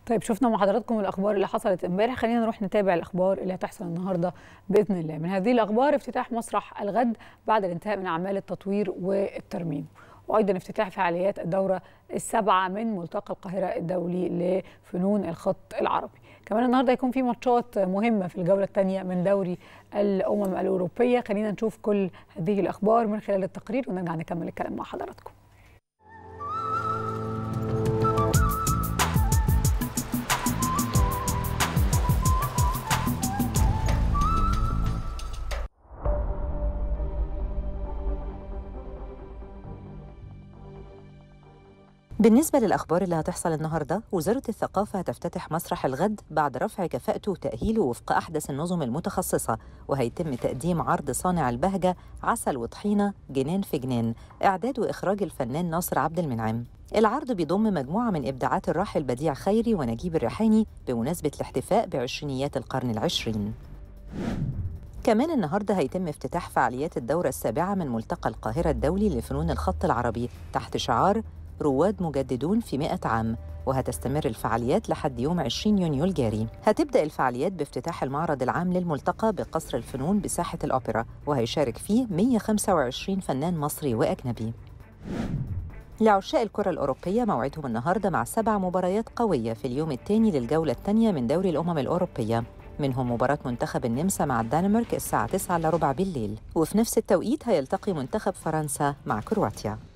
طيب شفنا مع حضراتكم الاخبار اللي حصلت امبارح خلينا نروح نتابع الاخبار اللي هتحصل النهارده باذن الله من هذه الاخبار افتتاح مسرح الغد بعد الانتهاء من اعمال التطوير والترميم وايضا افتتاح فعاليات الدوره السابعه من ملتقى القاهره الدولي لفنون الخط العربي كمان النهارده هيكون في ماتشات مهمه في الجوله الثانيه من دوري الامم الاوروبيه خلينا نشوف كل هذه الاخبار من خلال التقرير ونرجع نكمل الكلام مع حضراتكم بالنسبة للأخبار اللي هتحصل النهاردة وزارة الثقافة هتفتتح مسرح الغد بعد رفع كفاءته وتأهيله وفق أحدث النظم المتخصصة وهيتم تقديم عرض صانع البهجة عسل وطحينة جنان في جنان إعداد وإخراج الفنان ناصر عبد المنعم العرض بيضم مجموعة من إبداعات الراحل بديع خيري ونجيب الريحاني بمناسبة الاحتفاء بعشرينيات القرن العشرين كمان النهارده هيتم افتتاح فعاليات الدورة السابعة من ملتقى القاهرة الدولي لفنون الخط العربي تحت شعار رواد مجددون في 100 عام وهتستمر الفعاليات لحد يوم 20 يونيو الجاري هتبدأ الفعاليات بافتتاح المعرض العام للملتقى بقصر الفنون بساحة الأوبرا وهيشارك فيه 125 فنان مصري وأجنبي لعشاق الكرة الأوروبية موعدهم النهاردة مع سبع مباريات قوية في اليوم الثاني للجولة الثانية من دوري الأمم الأوروبية منهم مباراة منتخب النمسا مع الدنمارك الساعة 9 إلا ربع بالليل وفي نفس التوقيت هيلتقي منتخب فرنسا مع كرواتيا